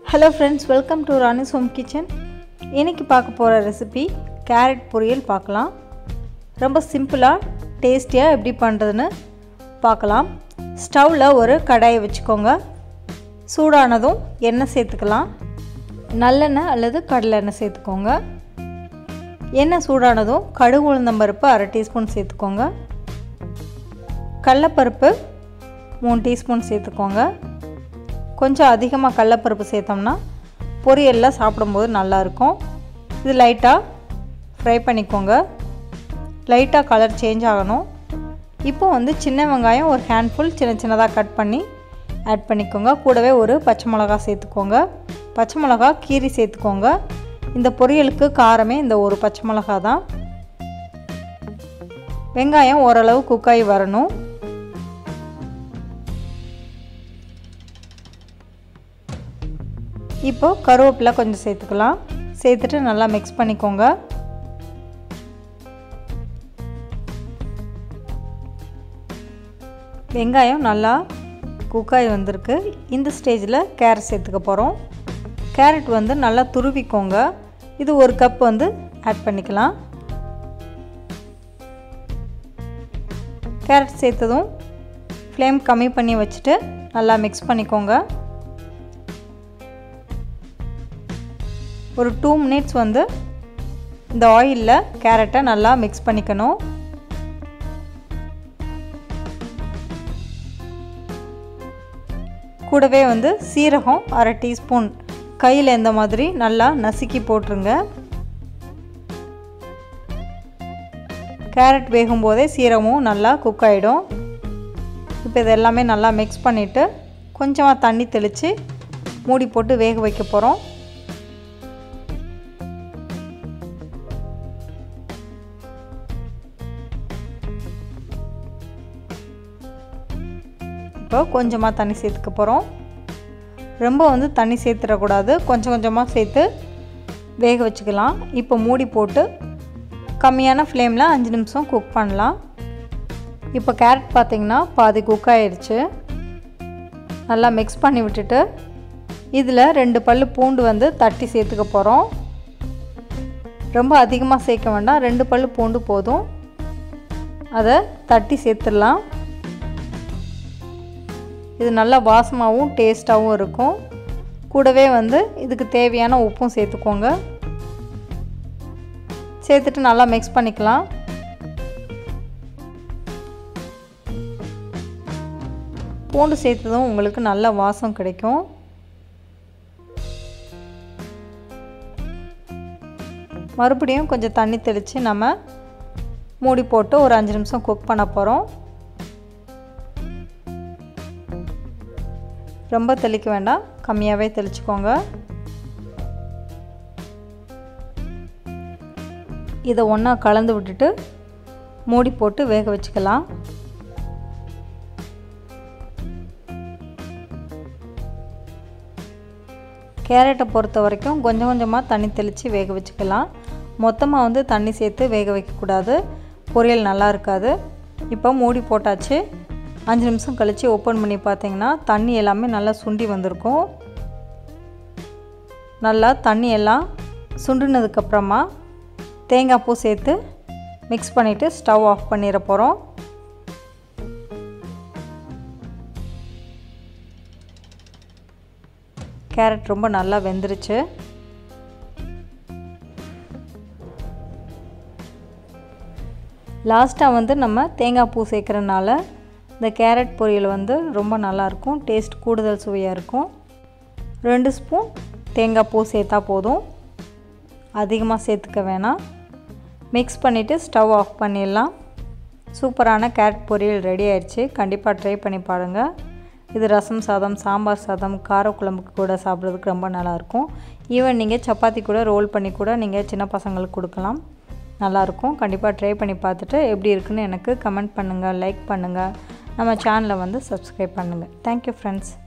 hello friends welcome to Rani's home kitchen இன்றைக்கி பார்க்க போகிற ரெசிபி கேரட் பொரியல் பார்க்கலாம் ரொம்ப சிம்பிளாக டேஸ்டியாக எப்படி பண்ணுறதுன்னு பார்க்கலாம் ஸ்டவ்வில் ஒரு கடாயை வச்சுக்கோங்க சூடானதும் எண்ணெய் சேர்த்துக்கலாம் நல்லெண்ணெய் அல்லது கடலை எண்ணெய் சேர்த்துக்கோங்க எண்ணெய் சூடானதும் கடுகு உளுந்தம்பருப்பு அரை டீஸ்பூன் சேர்த்துக்கோங்க கடலப்பருப்பு மூணு டீஸ்பூன் சேர்த்துக்கோங்க கொஞ்சம் அதிகமாக கடலப்பருப்பு சேர்த்தோம்னா பொரியலில் சாப்பிடும்போது நல்லாயிருக்கும் இது லைட்டாக ஃப்ரை பண்ணிக்கோங்க லைட்டாக கலர் சேஞ்ச் ஆகணும் இப்போ வந்து சின்ன வெங்காயம் ஒரு ஹேண்ட்ஃபுல் சின்ன சின்னதாக கட் பண்ணி ஆட் பண்ணிக்கோங்க கூடவே ஒரு பச்சை மிளகா சேர்த்துக்கோங்க பச்சை மிளகா கீரி சேர்த்துக்கோங்க இந்த பொரியலுக்கு காரமே இந்த ஒரு பச்சை மிளகா தான் வெங்காயம் ஓரளவு குக்காகி வரணும் இப்போது கருவேப்பிலை கொஞ்சம் சேர்த்துக்கலாம் சேர்த்துட்டு நல்லா மிக்ஸ் பண்ணிக்கோங்க வெங்காயம் நல்லா குக்காய் வந்திருக்கு இந்த ஸ்டேஜில் கேரட் சேர்த்துக்க போகிறோம் கேரட் வந்து நல்லா துருவிக்கோங்க இது ஒரு கப் வந்து ஆட் பண்ணிக்கலாம் கேரட் சேர்த்ததும் ஃப்ளேம் கம்மி பண்ணி வச்சுட்டு நல்லா மிக்ஸ் பண்ணிக்கோங்க ஒரு டூ மினிட்ஸ் வந்து இந்த ஆயிலில் கேரட்டை நல்லா மிக்ஸ் பண்ணிக்கணும் கூடவே வந்து சீரகம் அரை டீஸ்பூன் கையில் இந்த மாதிரி நல்லா நசுக்கி போட்டுருங்க கேரட் வேகும்போதே சீரகமும் நல்லா குக் ஆகிடும் இப்போ இது எல்லாமே நல்லா மிக்ஸ் பண்ணிவிட்டு கொஞ்சமாக தண்ணி தெளித்து மூடி போட்டு வேக வைக்க போகிறோம் இப்போ கொஞ்சமாக தண்ணி சேர்த்துக்க போகிறோம் ரொம்ப வந்து தண்ணி சேர்த்துடக்கூடாது கொஞ்சம் கொஞ்சமாக சேர்த்து வேக வச்சுக்கலாம் இப்போ மூடி போட்டு கம்மியான ஃப்ளேமில் அஞ்சு நிமிஷம் குக் பண்ணலாம் இப்போ கேரட் பார்த்திங்கன்னா பாதி குக் ஆகிடுச்சு நல்லா மிக்ஸ் பண்ணி விட்டுட்டு இதில் ரெண்டு பல் பூண்டு வந்து தட்டி சேர்த்துக்க போகிறோம் ரொம்ப அதிகமாக சேர்க்க வேண்டாம் ரெண்டு பல் பூண்டு போதும் அதை தட்டி சேர்த்துடலாம் இது நல்லா வாசமாகவும் டேஸ்ட்டாகவும் இருக்கும் கூடவே வந்து இதுக்கு தேவையான உப்பும் சேர்த்துக்கோங்க சேர்த்துட்டு நல்லா மிக்ஸ் பண்ணிக்கலாம் பூண்டு சேர்த்ததும் உங்களுக்கு நல்ல வாசம் கிடைக்கும் மறுபடியும் கொஞ்சம் தண்ணி தெளித்து நம்ம மூடி போட்டு ஒரு அஞ்சு நிமிஷம் குக் பண்ண போகிறோம் ரொம்ப தெளிக்க வேண்டாம் கம்மியாகவே தெளிச்சுக்கோங்க இதை ஒன்றா கலந்து விட்டுட்டு மூடி போட்டு வேக வச்சுக்கலாம் கேரட்டை பொறுத்த வரைக்கும் கொஞ்சம் கொஞ்சமாக தண்ணி தெளித்து வேக வச்சுக்கலாம் மொத்தமாக வந்து தண்ணி சேர்த்து வேக வைக்கக்கூடாது பொரியல் நல்லா இருக்காது இப்போ மூடி போட்டாச்சு அஞ்சு நிமிஷம் கழித்து ஓப்பன் பண்ணி பார்த்தீங்கன்னா தண்ணி எல்லாமே நல்லா சுண்டி வந்திருக்கும் நல்லா தண்ணி எல்லாம் சுண்டினதுக்கப்புறமா தேங்காய் பூ சேர்த்து மிக்ஸ் பண்ணிவிட்டு ஸ்டவ் ஆஃப் பண்ணிட போகிறோம் கேரட் ரொம்ப நல்லா வெந்துருச்சு லாஸ்ட்டாக வந்து நம்ம தேங்காய் பூ சேர்க்குறனால இந்த கேரட் பொரியல் வந்து ரொம்ப நல்லாயிருக்கும் டேஸ்ட் கூடுதல் சுவையாக இருக்கும் ரெண்டு ஸ்பூன் தேங்காய் பூ சேர்த்தா போதும் அதிகமாக சேர்த்துக்க வேணாம் மிக்ஸ் பண்ணிவிட்டு ஸ்டவ் ஆஃப் பண்ணிடலாம் சூப்பரான கேரட் பொரியல் ரெடி ஆயிடுச்சு கண்டிப்பாக ட்ரை பண்ணி பாருங்கள் இது ரசம் சாதம் சாம்பார் சாதம் காரக்குழம்புக்கு கூட சாப்பிட்றதுக்கு ரொம்ப நல்லாயிருக்கும் ஈவன் நீங்கள் சப்பாத்தி கூட ரோல் பண்ணி கூட நீங்கள் சின்ன பசங்களுக்கு கொடுக்கலாம் நல்லாயிருக்கும் கண்டிப்பாக ட்ரை பண்ணி பார்த்துட்டு எப்படி இருக்குன்னு எனக்கு கமெண்ட் பண்ணுங்கள் லைக் பண்ணுங்கள் நம்ம சேனலை வந்து சப்ஸ்கிரைப் பண்ணுங்கள் தேங்க்யூ ஃப்ரெண்ட்ஸ்